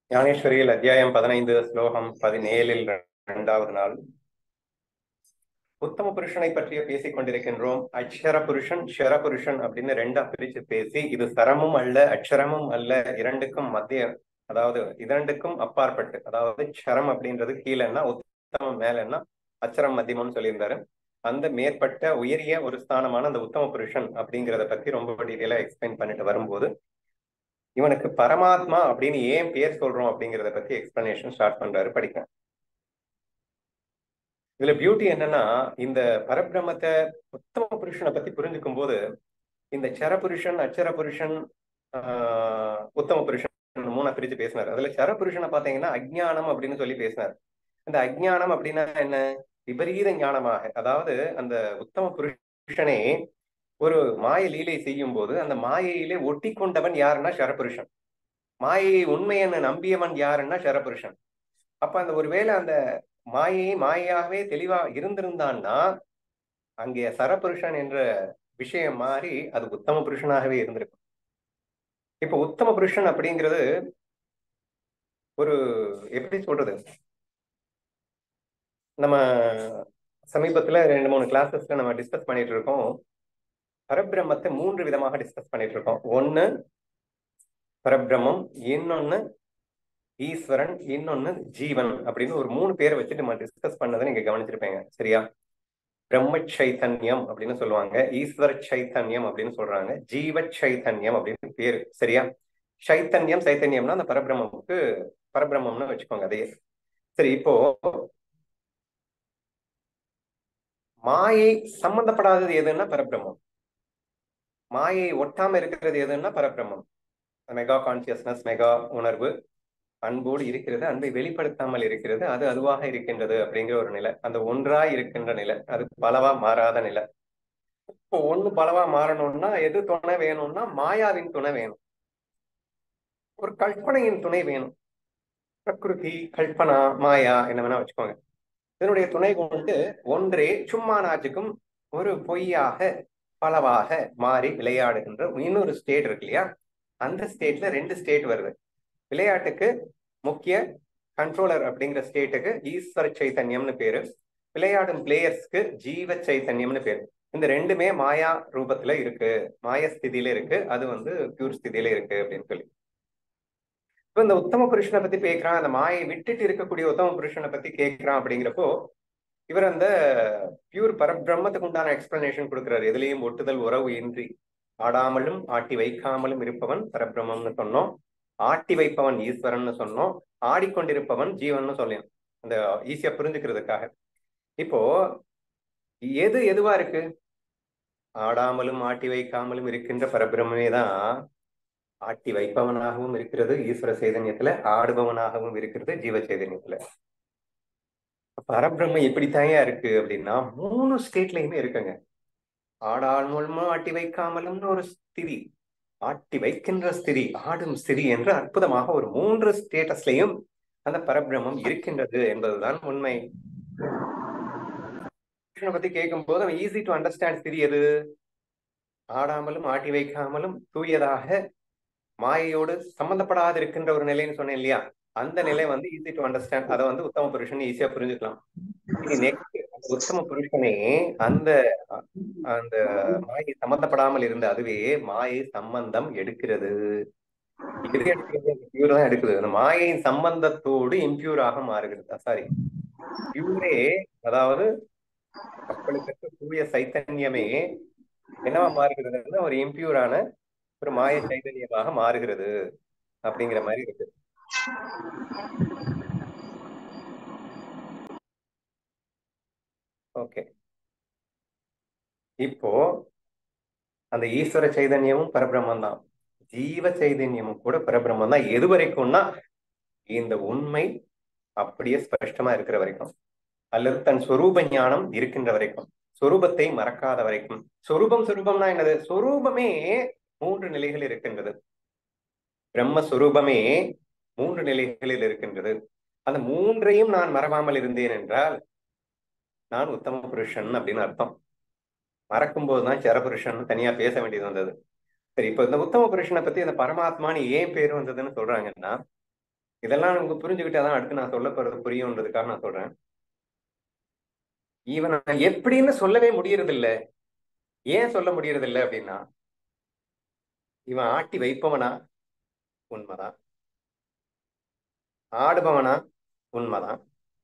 ஞானேஸ்வரியில் அத்தியாயம் பதினைந்து ஸ்லோகம் பதினேழில் இரண்டாவது நாள் உத்தம புருஷனை பற்றிய பேசிக் கொண்டிருக்கின்றோம் அக்ஷர புருஷன் ஷர புருஷன் அப்படின்னு ரெண்டா பிரிச்சு பேசி இது சரமும் அல்ல அக்ஷரமும் அல்ல இரண்டுக்கும் மத்திய அதாவது இரண்டுக்கும் அப்பாற்பட்டு அதாவது க்ஷரம் அப்படின்றது கீழேன்னா உத்தமம் மேலன்னா அச்சரம் மத்தியமம்னு சொல்லியிருந்தாரு அந்த மேற்பட்ட உயரிய ஒரு ஸ்தானமான அந்த உத்தம புருஷன் அப்படிங்கிறத பத்தி ரொம்ப டீட்டெயிலா எக்ஸ்பிளைன் பண்ணிட்டு வரும்போது இவனுக்கு பரமாத்மா அப்படின்னு ஏன் பேர் சொல்றோம் அப்படிங்கிறத பத்தி எக்ஸ்பிளனேஷன் ஸ்டார்ட் பண்றாரு படிக்க இதுல பியூட்டி என்னன்னா இந்த பரபிரமத்தை உத்தம புருஷனை பத்தி புரிஞ்சுக்கும் போது இந்த சர புருஷன் அச்சர புருஷன் ஆஹ் உத்தம புருஷன் மூணா பிரிச்சு பேசினார் அதுல சர புருஷனை பாத்தீங்கன்னா அஜ்ஞானம் அப்படின்னு சொல்லி பேசினார் அந்த அஜ்ஞானம் அப்படின்னா என்ன விபரீத ஞானமாக அதாவது அந்த உத்தம புருஷனே ஒரு மாய லீலை செய்யும் போது அந்த மாயையிலே ஒட்டி கொண்டவன் யாருன்னா சரபுருஷன் மாயையை உண்மையென நம்பியவன் யாருன்னா சரபுருஷன் அப்ப அந்த ஒருவேளை அந்த மாயை மாயாகவே தெளிவா இருந்திருந்தான்னா அங்கே சரபுருஷன் என்ற விஷயம் மாறி அது உத்தம புருஷனாகவே இருந்திருக்கும் இப்ப உத்தம புருஷன் அப்படிங்கிறது ஒரு எப்படி சொல்றது நம்ம சமீபத்துல ரெண்டு மூணு கிளாஸஸ்ல நம்ம டிஸ்கஸ் பண்ணிட்டு இருக்கோம் பரபிரம்மத்தை மூன்று விதமாக டிஸ்கஸ் பண்ணிட்டு இருக்கோம் ஒன்னு பரபிரம்மம் இன்னொன்னு ஈஸ்வரன் இன்னொன்னு ஜீவன் அப்படின்னு ஒரு மூணு பேரை வச்சுட்டு நம்ம டிஸ்கஸ் பண்ணதை நீங்க கவனிச்சிருப்பீங்க சரியா பிரம்ம சைத்தன்யம் அப்படின்னு சொல்லுவாங்க ஈஸ்வர சைத்தன்யம் அப்படின்னு சொல்றாங்க ஜீவ சைத்தன்யம் அப்படின்னு பேரு சரியா சைத்தன்யம் சைத்தன்யம்னா அந்த பரபிரம்மமுக்கு பரபிரம்மம்னு வச்சுக்கோங்க அதையே சரி இப்போ மாயை சம்பந்தப்படாதது எதுன்னா பரபிரம்மம் மாயை ஒட்டாம இருக்கிறது எதுன்னா பரபிரம்மம் மெகா கான்சியஸ்னஸ் மெகா உணர்வு அன்போடு இருக்கிறது அன்பை வெளிப்படுத்தாமல் இருக்கிறது அது அதுவாக இருக்கின்றது அப்படிங்கிற ஒரு நிலை அந்த ஒன்றாய் இருக்கின்ற நிலை அது பலவா மாறாத நிலை இப்போ ஒண்ணு பலவா மாறணும்னா எது துணை வேணும்னா மாயாவின் துணை வேணும் ஒரு கல்பனையின் துணை வேணும் பிரகிருதி கல்பனா மாயா என்ன வேணா வச்சுக்கோங்க இதனுடைய துணை கொண்டு ஒன்றே சும்மா நாச்சுக்கும் ஒரு பொய்யாக பலவாக மாறி விளையாடுகின்ற இன்னொரு ஸ்டேட் இருக்கு இல்லையா அந்த ஸ்டேட்ல ரெண்டு ஸ்டேட் வருது விளையாட்டுக்கு முக்கிய கண்ட்ரோலர் அப்படிங்கிற ஸ்டேட்டுக்கு ஈஸ்வர சைத்தன்யம்னு பேரு விளையாடும் பிளேயர்ஸ்க்கு ஜீவ சைத்தன்யம்னு பேரு இந்த ரெண்டுமே மாயா ரூபத்துல இருக்கு மாய ஸ்திதியில இருக்கு அது வந்து பியூர் ஸ்திதியில இருக்கு அப்படின்னு சொல்லி இப்ப இந்த உத்தம புருஷனை பத்தி கேட்கிறான் அந்த மாயை விட்டுட்டு இருக்கக்கூடிய உத்தம புருஷனை பத்தி கேட்கிறான் அப்படிங்கிறப்போ இவர் அந்த பியூர் பரபிரம்மத்துக்கு உண்டான எக்ஸ்பிளனேஷன் கொடுக்கிறார் எதுலேயும் ஒட்டுதல் உறவு இன்றி ஆடாமலும் ஆட்டி வைக்காமலும் இருப்பவன் பரபிரம்மம்னு சொன்னோம் ஆட்டி வைப்பவன் ஈஸ்வரன் சொன்னோம் ஆடிக்கொண்டிருப்பவன் ஜீவன் சொல்லியும் அந்த ஈஸியா புரிஞ்சுக்கிறதுக்காக இப்போ எது எதுவா இருக்கு ஆடாமலும் ஆட்டி வைக்காமலும் இருக்கின்ற பரபிரம்மே தான் ஆட்டி வைப்பவனாகவும் இருக்கிறது ஈஸ்வர சைதன்யத்துல ஆடுபவனாகவும் இருக்கிறது ஜீவ சைதன்யத்துல பரபிரம்மம் எப்படித்தாயா இருக்கு அப்படின்னா மூணு ஸ்டேட்லயுமே இருக்குங்க ஆடாமலும் ஆட்டி வைக்காமலும்னு ஒரு ஸ்திதி ஆட்டி வைக்கின்ற ஸ்திதி ஆடும் ஸ்திதி என்று அற்புதமாக ஒரு மூன்று ஸ்டேட்டஸ்லையும் அந்த பரபிரம்மம் இருக்கின்றது என்பதுதான் உண்மை பத்தி கேட்கும் போது அவன் ஈஸி டு அண்டர்ஸ்டாண்ட் ஸ்திதி எது ஆடாமலும் ஆட்டி வைக்காமலும் தூயதாக மாயையோடு சம்பந்தப்படாது இருக்கின்ற ஒரு நிலைன்னு சொன்னேன் இல்லையா அந்த நிலை வந்து ஈஸி டு அண்டர்ஸ்டாண்ட் அதை வந்து உத்தம புருஷன் ஈஸியா புரிஞ்சுக்கலாம் இனி நெக்ஸ்ட் உத்தம புருஷனே அந்த அந்த மாயை சம்பந்தப்படாமல் இருந்த அதுவே மாயை சம்பந்தம் எடுக்கிறது இது எடுக்கிறது பியூர் தான் எடுக்குது அந்த மாயையின் சம்பந்தத்தோடு இம்பியூராக மாறுகிறது சாரி பியூரே அதாவது கப்பலுக்கு தூய சைத்தன்யமே என்னவா மாறுகிறதுன்னா ஒரு இம்பியூரான ஒரு மாய சைதன்யமாக மாறுகிறது அப்படிங்கிற மாதிரி இருக்கு ஓகே இப்போ அந்த ஈஸ்வர சைதன்யமும் பரபிரம்மம் தான் ஜீவ சைதன்யமும் கூட பரபிரம்மம் தான் எது வரைக்கும்னா இந்த உண்மை அப்படியே ஸ்பஷ்டமா இருக்கிற வரைக்கும் அல்லது தன் சொரூப ஞானம் இருக்கின்ற வரைக்கும் சொரூபத்தை மறக்காத வரைக்கும் சொரூபம் சொரூபம்னா என்னது சொரூபமே மூன்று நிலைகள் இருக்கின்றது பிரம்மஸ்வரூபமே மூன்று நிலைகளில் இருக்கின்றது அந்த மூன்றையும் நான் மறவாமல் இருந்தேன் என்றால் நான் உத்தம புருஷன் அப்படின்னு அர்த்தம் மறக்கும் போதுதான் சரபுருஷன் தனியா பேச வேண்டியது வந்தது சரி இப்ப இந்த உத்தம புருஷனை பத்தி அந்த பரமாத்மான்னு ஏன் பேர் வந்ததுன்னு சொல்றாங்கன்னா இதெல்லாம் நமக்கு புரிஞ்சுக்கிட்டாதான் அடுத்து நான் சொல்ல போறது புரியும்ன்றதுக்காக நான் சொல்றேன் இவனை எப்படின்னு சொல்லவே முடியறது இல்ல ஏன் சொல்ல முடியறது இல்ல அப்படின்னா இவன் ஆட்டி வைப்பவனா உண்மைதான் ஆடுபவனா உண்மைதான்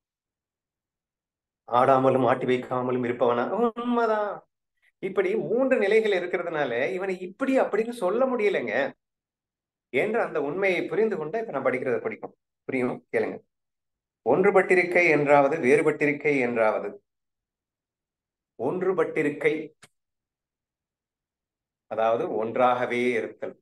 ஆடாமலும் ஆட்டி வைக்காமலும் இருப்பவனா உண்மைதான் இப்படி மூன்று நிலைகள் இருக்கிறதுனால இவனை இப்படி அப்படின்னு சொல்ல முடியலைங்க என்ற அந்த உண்மையை புரிந்து கொண்டா இப்ப நான் படிக்கிறத படிக்கும் புரியும் கேளுங்க ஒன்றுபட்டிருக்கை என்றாவது வேறுபட்டிருக்கை என்றாவது ஒன்றுபட்டிருக்கை அதாவது ஒன்றாகவே இருத்தல்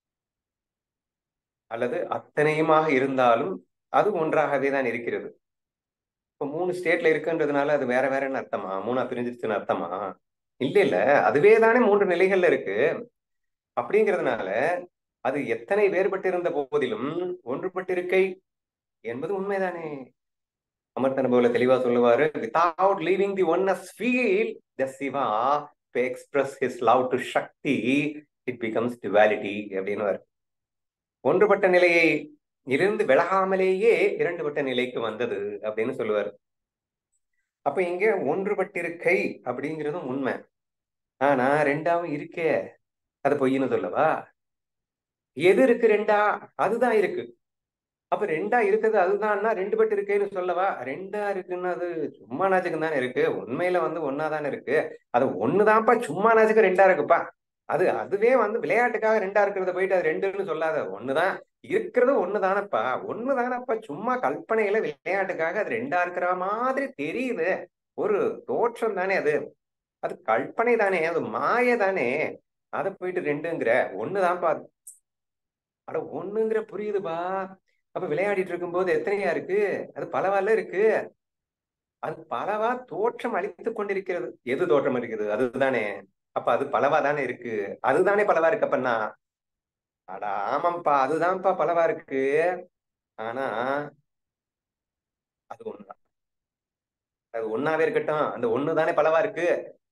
அல்லது அத்தனையுமாக இருந்தாலும் அது ஒன்றாகவே தான் இருக்கிறது இப்ப மூணு ஸ்டேட்ல இருக்குன்றதுனால அது வேற வேறன்னு அர்த்தமா மூணா பிரிஞ்சிருச்சுன்னு அர்த்தமா இல்ல இல்ல அதுவே தானே மூன்று நிலைகள்ல இருக்கு அப்படிங்கிறதுனால அது எத்தனை வேறுபட்டிருந்த போதிலும் ஒன்றுபட்டிருக்கை என்பது உண்மைதானே அமர்த்தன போல தெளிவா சொல்லுவாரு without leaving the oneness feel the Shiva to express his love to Shakti it becomes duality அப்படின்னு வரும் ஒன்றுபட்ட நிலையை இருந்து விலகாமலேயே இரண்டுபட்ட நிலைக்கு வந்தது அப்படின்னு சொல்லுவார் அப்ப இங்க ஒன்றுபட்டிருக்கை அப்படிங்கிறதும் உண்மை ஆனா ரெண்டாவும் இருக்கே அது பொய்ன்னு சொல்லவா எது இருக்கு ரெண்டா அதுதான் இருக்கு அப்ப ரெண்டா இருக்குது அதுதான்னா ரெண்டு பட்டு இருக்கேன்னு சொல்லவா ரெண்டா இருக்குன்னு அது சும்மா நாச்சுக்கு தானே இருக்கு உண்மையில வந்து ஒன்னா தானே இருக்கு அது ஒண்ணுதான்ப்பா சும்மா நாச்சுக்கு ரெண்டா இருக்குப்பா அது அதுவே வந்து விளையாட்டுக்காக ரெண்டா இருக்கிறத போயிட்டு அது ரெண்டுன்னு சொல்லாத ஒண்ணுதான் இருக்கிறது ஒண்ணுதானப்பா ஒண்ணுதானப்பா சும்மா கற்பனையில விளையாட்டுக்காக அது ரெண்டா இருக்கிற மாதிரி தெரியுது ஒரு தோற்றம் தானே அது அது கற்பனை தானே அது மாய தானே அதை போயிட்டு ரெண்டுங்கிற ஒண்ணுதான்ப்பா அட ஒண்ணுங்கிற புரியுதுப்பா அப்ப விளையாடிட்டு இருக்கும்போது எத்தனையா இருக்கு அது பலவால இருக்கு அது பலவா தோற்றம் அளித்துக் கொண்டிருக்கிறது எது தோற்றம் இருக்குது அதுதானே அப்ப அது பலவா தானே இருக்கு அதுதானே பலவா இருக்கு அப்பன்னா அட ஆமாப்பா அதுதான்ப்பா பலவா இருக்கு ஆனா அது ஒண்ணுதான் அது ஒன்னாவே இருக்கட்டும் அந்த ஒண்ணு தானே பலவா இருக்கு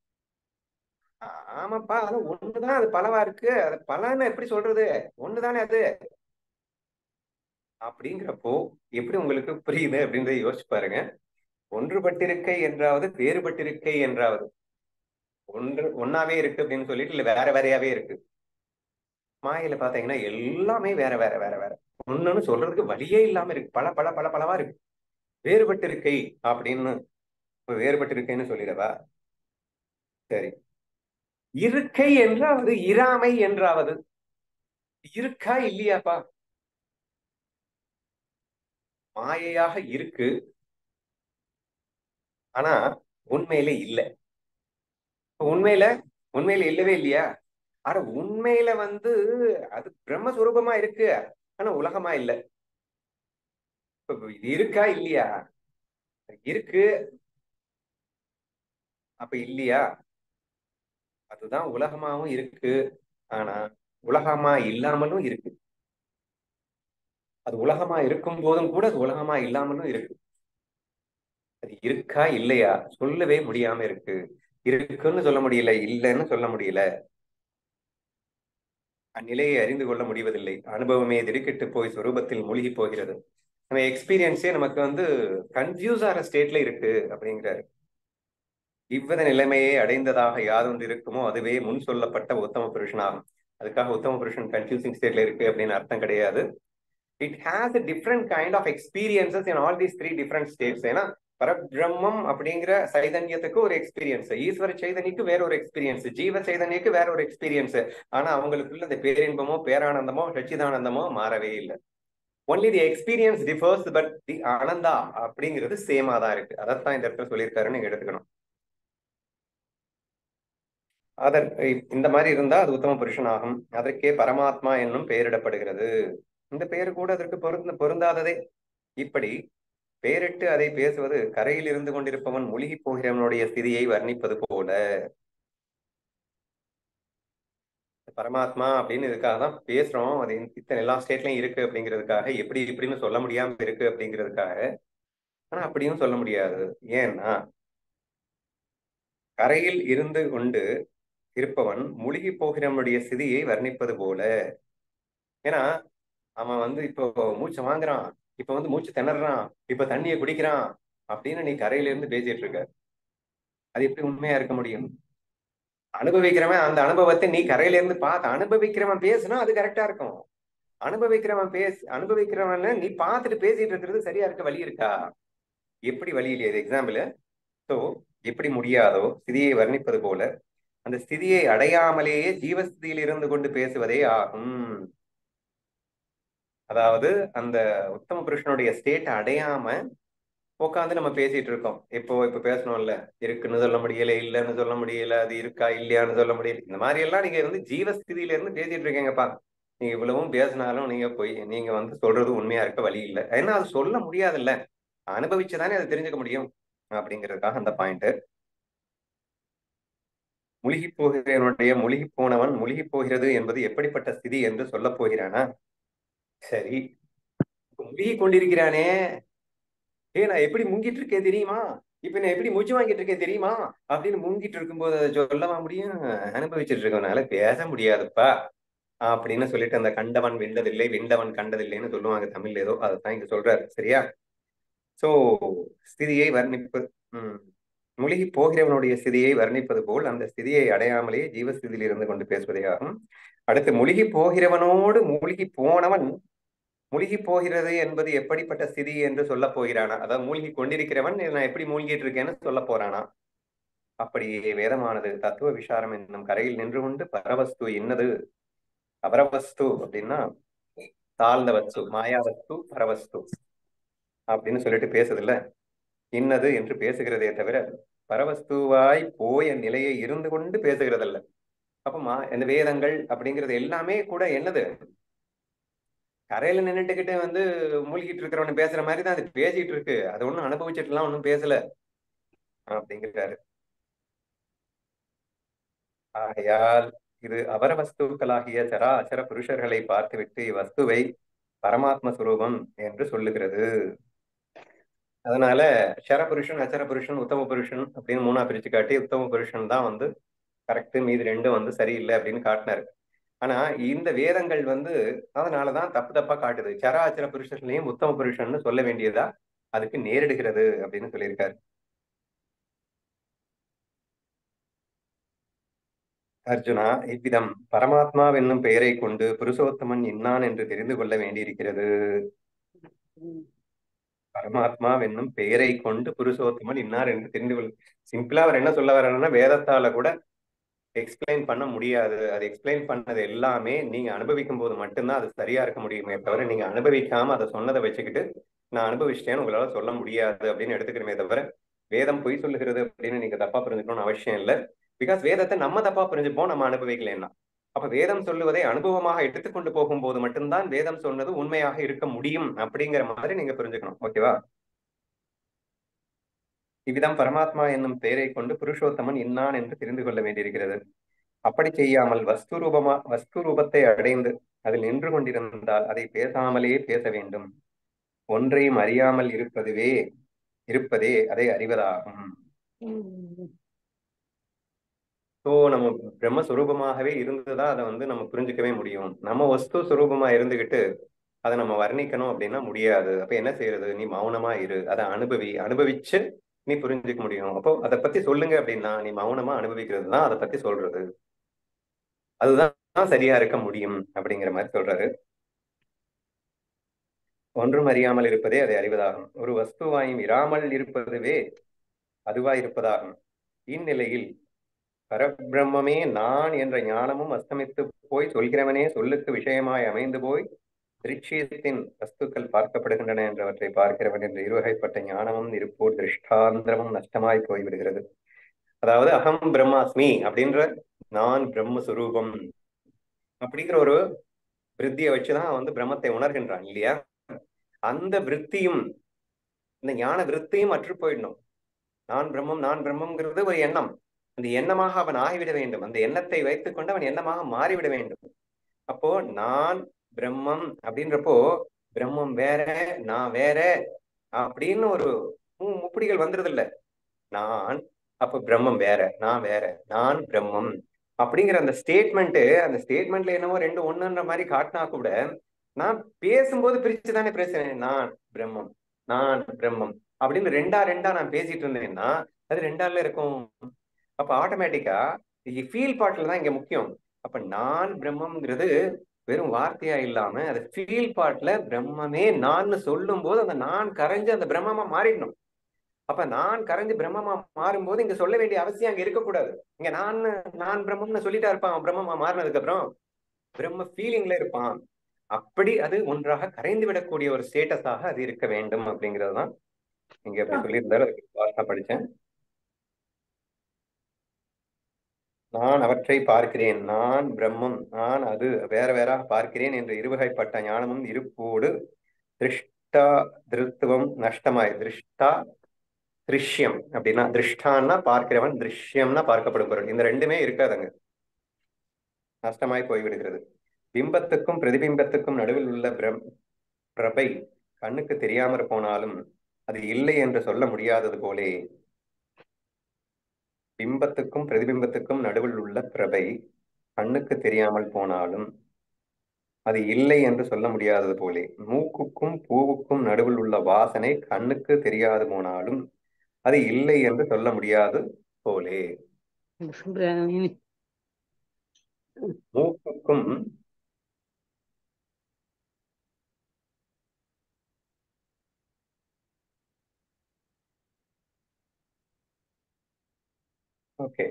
ஆமாப்பா அது ஒண்ணுதான் அது பலவா இருக்கு அது பலன்னு எப்படி சொல்றது ஒண்ணுதானே அது அப்படிங்கிறப்போ எப்படி உங்களுக்கு புரியுது அப்படின்றத யோசிச்சு பாருங்க ஒன்றுபட்டிருக்கை என்றாவது வேறுபட்டிருக்கை என்றாவது ஒன்று ஒன்னாவே இருக்கு அப்படின்னு சொல்லிட்டு இல்ல வேற வேறையாவே இருக்கு மாயில பாத்தீங்கன்னா எல்லாமே வேற வேற வேற வேற ஒண்ணுன்னு சொல்றதுக்கு வழியே இல்லாம இருக்கு பல பல பல பலவா இருக்கு வேறுபட்டிருக்கை அப்படின்னு வேறுபட்டிருக்கைன்னு சொல்லிடவா சரி இருக்கை என்றாவது இராமை என்றாவது இருக்கா இல்லையாப்பா மாயையாக இருக்கு ஆனா உண்மையில இல்ல உண்மையில உண்மையில இல்லவே இல்லையா ஆனா உண்மையில வந்து அது பிரம்மஸ்வரூபமா இருக்கு ஆனா உலகமா இல்ல இது இருக்கா இல்லையா இருக்கு அப்ப இல்லையா அதுதான் உலகமாவும் இருக்கு ஆனா உலகமா இல்லாமலும் இருக்கு அது உலகமா இருக்கும் போதும் கூட அது உலகமா இல்லாமலும் இருக்கு அது இருக்கா இல்லையா சொல்லவே முடியாம இருக்கு இருக்குன்னு சொல்ல முடியல இல்லைன்னு சொல்ல முடியல அந்நிலையை அறிந்து கொள்ள முடிவதில்லை அனுபவமே திடுக்கிட்டு போய் சொரூபத்தில் மூழ்கி போகிறது நம்ம எக்ஸ்பீரியன்ஸே நமக்கு வந்து கன்ஃபியூஸ் ஆகிற ஸ்டேட்ல இருக்கு அப்படிங்கிறாரு இவ்வித நிலைமையை அடைந்ததாக யாதொன்று இருக்குமோ அதுவே முன் சொல்லப்பட்ட உத்தம புருஷனாகும் அதுக்காக உத்தம புருஷன் கன்ஃபியூசிங் ஸ்டேட்ல இருக்கு அப்படின்னு அர்த்தம் கிடையாது it has a different kind of experiences in all these three different states ஏன்னா பரபிரம்மம் அப்படிங்கிற சைதன்யத்துக்கு ஒரு எக்ஸ்பீரியன்ஸ் ஈஸ்வர சைதன்யக்கு வேற ஒரு எக்ஸ்பீரியன்ஸ் ஜீவ சைதன்யக்கு வேற ஒரு எக்ஸ்பீரியன்ஸ் ஆனா அவங்களுக்குள்ள இந்த பேரின்பமோ பேரானந்தமோ சச்சிதானந்தமோ மாறவே இல்லை only the experience differs but the ஆனந்தா அப்படிங்கிறது சேமா தான் இருக்கு அதைத்தான் இந்த இடத்துல சொல்லியிருக்காருன்னு நீங்க எடுத்துக்கணும் அதன் இந்த மாதிரி இருந்தா அது உத்தம புருஷன் ஆகும் அதற்கே பரமாத்மா என்னும் பெயரிடப்படுகிறது இந்த பெயர் கூட அதற்கு பொருந்த பொருந்தாததே இப்படி பெயரிட்டு அதை பேசுவது கரையில் இருந்து கொண்டிருப்பவன் மூழ்கி போகிறவனுடைய ஸ்திதியை வர்ணிப்பது போல பரமாத்மா அப்படின்னு இதுக்காக தான் பேசுறோம் அது இத்தனை எல்லா ஸ்டேட்லயும் இருக்கு அப்படிங்கிறதுக்காக எப்படி இப்படின்னு சொல்ல முடியாம இருக்கு அப்படிங்கிறதுக்காக ஆனா அப்படியும் சொல்ல முடியாது ஏன்னா கரையில் இருந்து கொண்டு இருப்பவன் மூழ்கி போகிறவனுடைய ஸ்திதியை வர்ணிப்பது போல ஏன்னா அவன் வந்து இப்போ மூச்சை வாங்குறான் இப்ப வந்து மூச்சு திணறான் இப்ப தண்ணியை குடிக்கிறான் அப்படின்னு நீ கரையில இருந்து பேசிட்டு இருக்க அது எப்படி உண்மையா இருக்க முடியும் அனுபவிக்கிறவன் அந்த அனுபவத்தை நீ கரையில இருந்து பார்த்து அனுபவிக்கிறவன் பேசுனா அது கரெக்டா இருக்கும் அனுபவிக்கிறவன் பேச அனுபவிக்கிறவன் நீ பார்த்துட்டு பேசிட்டு இருக்கிறது சரியா இருக்க வழி இருக்கா எப்படி வழி இல்லையா இது எக்ஸாம்பிள் ஸோ எப்படி முடியாதோ ஸ்திதியை வர்ணிப்பது போல அந்த ஸ்திதியை அடையாமலேயே ஜீவஸ்திதியில் இருந்து கொண்டு பேசுவதே ஆகும் அதாவது அந்த உத்தம புருஷனுடைய ஸ்டேட் அடையாம உட்காந்து நம்ம பேசிட்டு இருக்கோம் இப்போ இப்ப பேசணும்ல இருக்குன்னு சொல்ல முடியல இல்லைன்னு சொல்ல முடியல அது இருக்கா இல்லையான்னு சொல்ல முடியல இந்த மாதிரி எல்லாம் நீங்க வந்து ஜீவஸ்திதியில இருந்து பேசிட்டு இருக்கீங்கப்பா நீங்க இவ்வளவும் பேசினாலும் நீங்க போய் நீங்க வந்து சொல்றது உண்மையா இருக்க வழி இல்லை ஏன்னா அது சொல்ல முடியாதுல்ல அனுபவிச்சுதானே அதை தெரிஞ்சுக்க முடியும் அப்படிங்கிறதுக்காக அந்த பாயிண்ட் முழுகி போகிறவனுடைய முழுகி போனவன் முழுகி போகிறது என்பது எப்படிப்பட்ட ஸ்திதி என்று சொல்ல போகிறானா சரி முழுகி கொண்டிருக்கிறானே ஏ நான் எப்படி முங்கிட்டு இருக்கேன் தெரியுமா இப்ப நான் எப்படி மூச்சு வாங்கிட்டு இருக்கேன் தெரியுமா அப்படின்னு முங்கிட்டு இருக்கும்போது அதை சொல்லவா முடியும் அனுபவிச்சுட்டு இருக்கவனால பேச முடியாதுப்பா அப்படின்னு சொல்லிட்டு அந்த கண்டவன் வெண்டதில்லை வெண்டவன் கண்டதில்லைன்னு சொல்லுவாங்க தமிழ்ல ஏதோ அதைத்தான் இங்க சொல்றாரு சரியா சோ ஸ்திதியை வர்ணிப்பது உம் முழுகி போகிறவனுடைய ஸ்திதியை வர்ணிப்பது போல் அந்த ஸ்திதியை அடையாமலே ஜீவஸ்திதியில் இருந்து கொண்டு பேசுவதே ஆகும் அடுத்து முழுகி போகிறவனோடு மூழ்கி போனவன் மூழ்கி போகிறது என்பது எப்படிப்பட்ட ஸ்திதி என்று சொல்ல போகிறானா அதாவது மூழ்கி கொண்டிருக்கிறவன் நான் எப்படி மூழ்கிட்டு இருக்கேன்னு சொல்ல போறானா அப்படியே வேதமானது தத்துவ விசாரம் என்னும் கரையில் நின்று கொண்டு பரவஸ்து என்னது அபரவஸ்து அப்படின்னா தாழ்ந்த வஸ்து மாயாவஸ்து பரவஸ்து அப்படின்னு சொல்லிட்டு பேசுதில்ல இன்னது என்று பேசுகிறதே தவிர பரவஸ்துவாய் போய நிலையை இருந்து கொண்டு பேசுகிறதல்ல அப்பமா இந்த வேதங்கள் அப்படிங்கிறது எல்லாமே கூட என்னது கரையில நின்றுட்டுக்கிட்டு வந்து மூழ்கிட்டு இருக்கிறவன் பேசுற மாதிரி தான் அது பேசிட்டு இருக்கு அது ஒண்ணும் அனுபவிச்சுட்டுலாம் ஒண்ணும் பேசல அப்படிங்கிறாரு ஆகையால் இது அவர வஸ்துக்களாகிய சரா அச்சர புருஷர்களை பார்த்துவிட்டு இவ்வஸ்துவை பரமாத்ம சுரூபம் என்று சொல்லுகிறது அதனால ஷர புருஷன் அச்சர புருஷன் உத்தம புருஷன் அப்படின்னு மூணா பிரிச்சு காட்டி உத்தம புருஷன் தான் வந்து கரெக்ட் மீது ரெண்டும் வந்து சரியில்லை அப்படின்னு காட்டினாரு ஆனா இந்த வேதங்கள் வந்து அதனாலதான் தப்பு தப்பா காட்டுது சராச்சர புருஷர்களையும் உத்தம புருஷன்னு சொல்ல வேண்டியதா அதுக்கு நேரிடுகிறது அப்படின்னு சொல்லியிருக்காரு அர்ஜுனா இவ்விதம் பரமாத்மாவென்னும் பெயரை கொண்டு புருஷோத்தமன் இன்னான் என்று தெரிந்து கொள்ள வேண்டியிருக்கிறது பரமாத்மாவென்னும் பெயரை கொண்டு புருஷோத்தமன் இன்னார் என்று தெரிந்து கொள்ள சிம்பிளா அவர் என்ன சொல்ல வர்றாருன்னா வேதத்தால கூட எக்ஸ்பிளைன் பண்ண முடியாது அது எக்ஸ்பிளைன் பண்ணது எல்லாமே நீங்க அனுபவிக்கும் போது மட்டும்தான் அது சரியா இருக்க முடியுமே தவிர நீங்க அனுபவிக்காம அதை சொன்னதை வச்சுக்கிட்டு நான் அனுபவிச்சிட்டேன்னு உங்களால சொல்ல முடியாது அப்படின்னு எடுத்துக்கிறமே தவிர வேதம் பொய் சொல்லுகிறது அப்படின்னு நீங்க தப்பா புரிஞ்சுக்கணும்னு அவசியம் இல்லை பிகாஸ் வேதத்தை நம்ம தப்பா புரிஞ்சுப்போம் நம்ம அனுபவிக்கலன்னா அப்ப வேதம் சொல்லுவதை அனுபவமாக எடுத்துக்கொண்டு போகும்போது மட்டும்தான் வேதம் சொன்னது உண்மையாக இருக்க முடியும் அப்படிங்கிற மாதிரி நீங்க புரிஞ்சுக்கணும் ஓகேவா இவ்விதம் பரமாத்மா என்னும் பெயரை கொண்டு புருஷோத்தமன் இன்னான் என்று தெரிந்து கொள்ள வேண்டியிருக்கிறது அப்படி செய்யாமல் வஸ்து ரூபமா வஸ்து ரூபத்தை அடைந்து அதில் நின்று கொண்டிருந்தால் அதை பேசாமலே பேச வேண்டும் ஒன்றையும் அறியாமல் இருப்பதுவே இருப்பதே அதை அறிவதாகும் ஸோ நம்ம பிரம்மஸ்வரூபமாகவே இருந்துதான் அதை வந்து நம்ம புரிஞ்சுக்கவே முடியும் நம்ம வஸ்து சுரூபமா இருந்துகிட்டு அதை நம்ம வர்ணிக்கணும் அப்படின்னா முடியாது அப்ப என்ன செய்யறது நீ மௌனமா இரு அதை அனுபவி அனுபவிச்சு நீ புரிஞ்சுக்க முடியும் அப்போ அதை பத்தி சொல்லுங்க அப்படின்னா நீ மௌனமா அனுபவிக்கிறது தான் அதை பத்தி சொல்றது அதுதான் சரியா இருக்க முடியும் அப்படிங்கிற மாதிரி சொல்றாரு ஒன்றும் அறியாமல் இருப்பதே அதை அறிவதாகும் ஒரு வஸ்துவாயும் இராமல் இருப்பதுவே அதுவாய் இருப்பதாகும் இந்நிலையில் பரபிரம்மே நான் என்ற ஞானமும் அஸ்தமித்து போய் சொல்கிறவனே சொல்லுக்கு விஷயமாய் அமைந்து போய் திருட்சியத்தின் வஸ்துக்கள் பார்க்கப்படுகின்றன என்றவற்றை பார்க்கிறவன் என்ற இருவகைப்பட்ட ஞானமும் இருப்போர் திருஷ்டாந்திரமும் நஷ்டமாய் போய்விடுகிறது அதாவது அகம் பிரம்மாஸ்மி அப்படின்ற நான் பிரம்மஸ்வரூபம் அப்படிங்கிற ஒரு விருத்தியை வச்சுதான் வந்து பிரம்மத்தை உணர்கின்றான் இல்லையா அந்த விற்த்தியும் இந்த ஞான விற்த்தியும் அற்று போயிடணும் நான் பிரம்மம் நான் பிரம்மங்கிறது ஒரு எண்ணம் அந்த எண்ணமாக அவன் ஆகிவிட வேண்டும் அந்த எண்ணத்தை வைத்துக் கொண்டு அவன் எண்ணமாக மாறிவிட வேண்டும் அப்போ நான் பிரம்மம் அப்படின்றப்போ பிரம்மம் வேற நான் வேற அப்படின்னு ஒரு முப்படிகள் வந்துருது இல்ல நான் அப்ப பிரம்மம் வேற நான் வேற நான் பிரம்மம் அப்படிங்கிற அந்த ஸ்டேட்மெண்ட் அந்த ஸ்டேட்மெண்ட்ல என்னவோ ரெண்டு ஒண்ணுன்ற மாதிரி காட்டினா கூட நான் பேசும்போது பிரிச்சு தானே பேசுறேன் நான் பிரம்மம் நான் பிரம்மம் அப்படின்னு ரெண்டா ரெண்டா நான் பேசிட்டு இருந்தேன்னா அது ரெண்டால இருக்கும் அப்ப ஆட்டோமேட்டிக்கா ஃபீல் பார்ட்ல தான் இங்க முக்கியம் அப்ப நான் பிரம்மம்ங்கிறது வெறும் வார்த்தையா இல்லாம அது ஃபீல் பார்ட்ல பிரம்மமே நான் சொல்லும் போது அந்த நான் கரைஞ்சு அந்த பிரம்மமா மாறிடணும் அப்ப நான் கரைஞ்சு பிரம்மமா மாறும்போது இங்க சொல்ல வேண்டிய அவசியம் அங்க இருக்கக்கூடாது இங்க நான் நான் பிரம்மம்னு சொல்லிட்டா இருப்பான் பிரம்மமா மாறினதுக்கு அப்புறம் பிரம்ம ஃபீலிங்ல இருப்பான் அப்படி அது ஒன்றாக கரைந்து விடக்கூடிய ஒரு ஸ்டேட்டஸாக அது இருக்க வேண்டும் அப்படிங்கிறது தான் இங்க அப்படி சொல்லியிருந்தாரு அதுக்கு படிச்சேன் நான் அவற்றை பார்க்கிறேன் நான் பிரம்மம் நான் அது வேற வேறாக பார்க்கிறேன் என்ற இருவகைப்பட்ட ஞானமும் இருப்போடு திருஷ்டா திருத்துவம் நஷ்டமாய் திருஷ்டா திருஷ்யம் அப்படின்னா திருஷ்டான்னா பார்க்கிறவன் திருஷ்யம்னா பார்க்கப்படும் பொருள் இந்த ரெண்டுமே இருக்காதுங்க நஷ்டமாய் போய்விடுகிறது பிம்பத்துக்கும் பிரதிபிம்பத்துக்கும் நடுவில் உள்ள பிரம் பிரபை கண்ணுக்கு தெரியாமற் போனாலும் அது இல்லை என்று சொல்ல முடியாதது போலே பிம்பத்துக்கும் பிரதிபிம்பத்துக்கும் நடுவில் உள்ள பிரபை கண்ணுக்கு தெரியாமல் போனாலும் அது இல்லை என்று சொல்ல முடியாதது போலே மூக்குக்கும் பூவுக்கும் நடுவில் உள்ள வாசனை கண்ணுக்கு தெரியாது போனாலும் அது இல்லை என்று சொல்ல முடியாது போலே மூக்குக்கும் ஓகே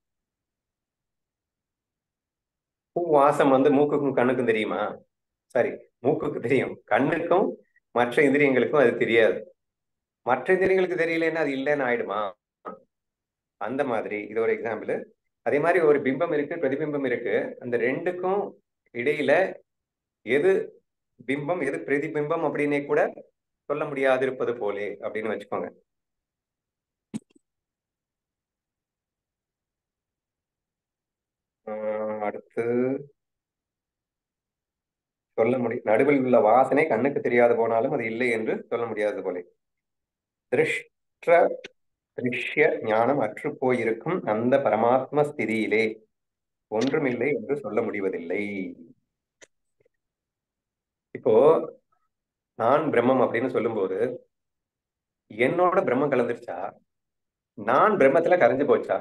பூ வாசம் வந்து மூக்குக்கும் கண்ணுக்கும் தெரியுமா சரி மூக்குக்கு தெரியும் கண்ணுக்கும் மற்ற இந்திரியங்களுக்கும் அது தெரியாது மற்ற இந்திரியங்களுக்கு தெரியலன்னா அது இல்லைன்னு ஆயிடுமா அந்த மாதிரி இது ஒரு எக்ஸாம்பிள் அதே மாதிரி ஒரு பிம்பம் இருக்கு பிரதிபிம்பம் இருக்கு அந்த ரெண்டுக்கும் இடையில எது பிம்பம் எது பிரதிபிம்பம் அப்படின்னே கூட சொல்ல முடியாது இருப்பது போலே அப்படின்னு வச்சுக்கோங்க அடுத்து சொல்ல முடியும் நடுவில் உள்ள வாசனை கண்ணுக்கு தெரியாது போனாலும் அது இல்லை என்று சொல்ல முடியாது போலே திருஷ்ட திருஷ்ய ஞானம் அற்று போயிருக்கும் அந்த பரமாத்ம ஸ்திதியிலே ஒன்றுமில்லை என்று சொல்ல முடிவதில்லை இப்போ நான் பிரம்மம் அப்படின்னு சொல்லும்போது என்னோட பிரம்மம் கலந்துருச்சா நான் பிரம்மத்துல கரைஞ்சு போச்சா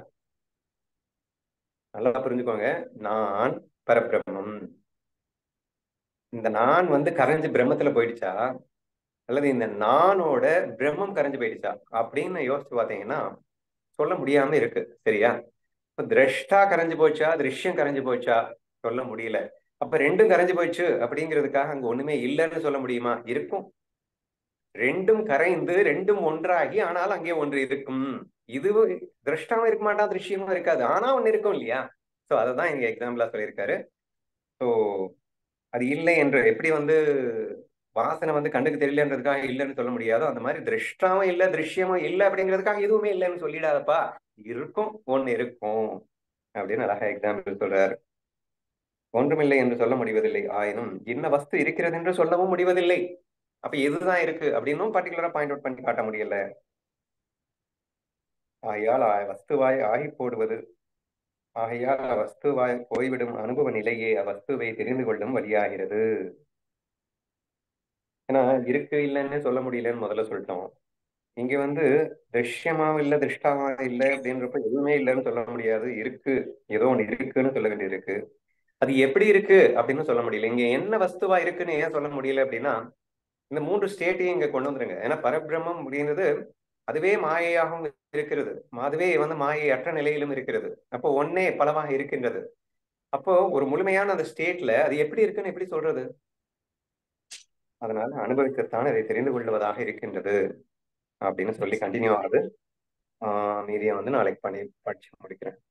நல்லா புரிஞ்சுக்கோங்க நான் பரபிரம்மம் இந்த நான் வந்து கரைஞ்சு பிரம்மத்துல போயிடுச்சா அல்லது இந்த நானோட பிரம்மம் கரைஞ்சு போயிடுச்சா அப்படின்னு யோசிச்சு பார்த்தீங்கன்னா சொல்ல முடியாம இருக்கு சரியா இப்ப திரஷ்டா கரைஞ்சு போச்சா திருஷ்யம் கரைஞ்சு போச்சா சொல்ல முடியல அப்ப ரெண்டும் கரைஞ்சு போயிடுச்சு அப்படிங்கிறதுக்காக அங்க ஒண்ணுமே இல்லைன்னு சொல்ல முடியுமா இருக்கும் ரெண்டும் கரைந்து ரெண்டும் ஒன்றாகி ஆனால் அங்கே ஒன்று இருக்கும் இது திரஷ்டாவும் இருக்க மாட்டான் திருஷ்யமும் இருக்காது ஆனா ஒண்ணு இருக்கும் இல்லையா சோ அததான் இங்க எக்ஸாம்பிளா சொல்லியிருக்காரு ஸோ அது இல்லை என்று எப்படி வந்து வாசனை வந்து கண்ணுக்கு தெரியலன்றதுக்காக இல்லைன்னு சொல்ல முடியாதோ அந்த மாதிரி திருஷ்டாவும் இல்லை திருஷ்யமும் இல்லை அப்படிங்கிறதுக்காக எதுவுமே இல்லைன்னு சொல்லிடாதப்பா இருக்கும் ஒண்ணு இருக்கும் அப்படின்னு அழகா எக்ஸாம்பிள் சொல்றாரு ஒன்றுமில்லை என்று சொல்ல முடிவதில்லை ஆயினும் என்ன வஸ்து இருக்கிறது என்று சொல்லவும் முடிவதில்லை அப்ப எதுதான் இருக்கு அப்படின்னும் பர்டிகுலரா பாயிண்ட் அவுட் பண்ணி காட்ட முடியல ஆகையால் வஸ்துவாய் ஆகி போடுவது ஆகையால் வஸ்துவாய் போய்விடும் அனுபவ நிலையே அவ்வஸ்துவை தெரிந்து கொள்ளும் வழியாகிறது ஏன்னா இருக்கு இல்லைன்னு சொல்ல முடியலன்னு முதல்ல சொல்லிட்டோம் இங்க வந்து திருஷ்யமாவும் இல்லை திருஷ்டாவா இல்லை அப்படின்றப்ப எதுவுமே இல்லைன்னு சொல்ல முடியாது இருக்கு ஏதோ ஒண்ணு இருக்குன்னு சொல்ல வேண்டியது இருக்கு அது எப்படி இருக்கு அப்படின்னு சொல்ல முடியல இங்க என்ன வஸ்துவா இருக்குன்னு ஏன் சொல்ல முடியல அப்படின்னா இந்த மூன்று ஸ்டேட்டையும் இங்க கொண்டு வந்துருங்க ஏன்னா பரபிரம்மம் அப்படிங்கிறது அதுவே மாயையாகவும் இருக்கிறது அதுவே வந்து மாயை அற்ற நிலையிலும் இருக்கிறது அப்போ ஒன்னே பலவாக இருக்கின்றது அப்போ ஒரு முழுமையான அந்த ஸ்டேட்ல அது எப்படி இருக்குன்னு எப்படி சொல்றது அதனால அனுபவிக்கத்தான் அதை தெரிந்து கொள்வதாக இருக்கின்றது அப்படின்னு சொல்லி கண்டினியூ ஆகுது ஆஹ் மீதியை வந்து நாளைக்கு பண்ணி படிச்சு முடிக்கிறேன்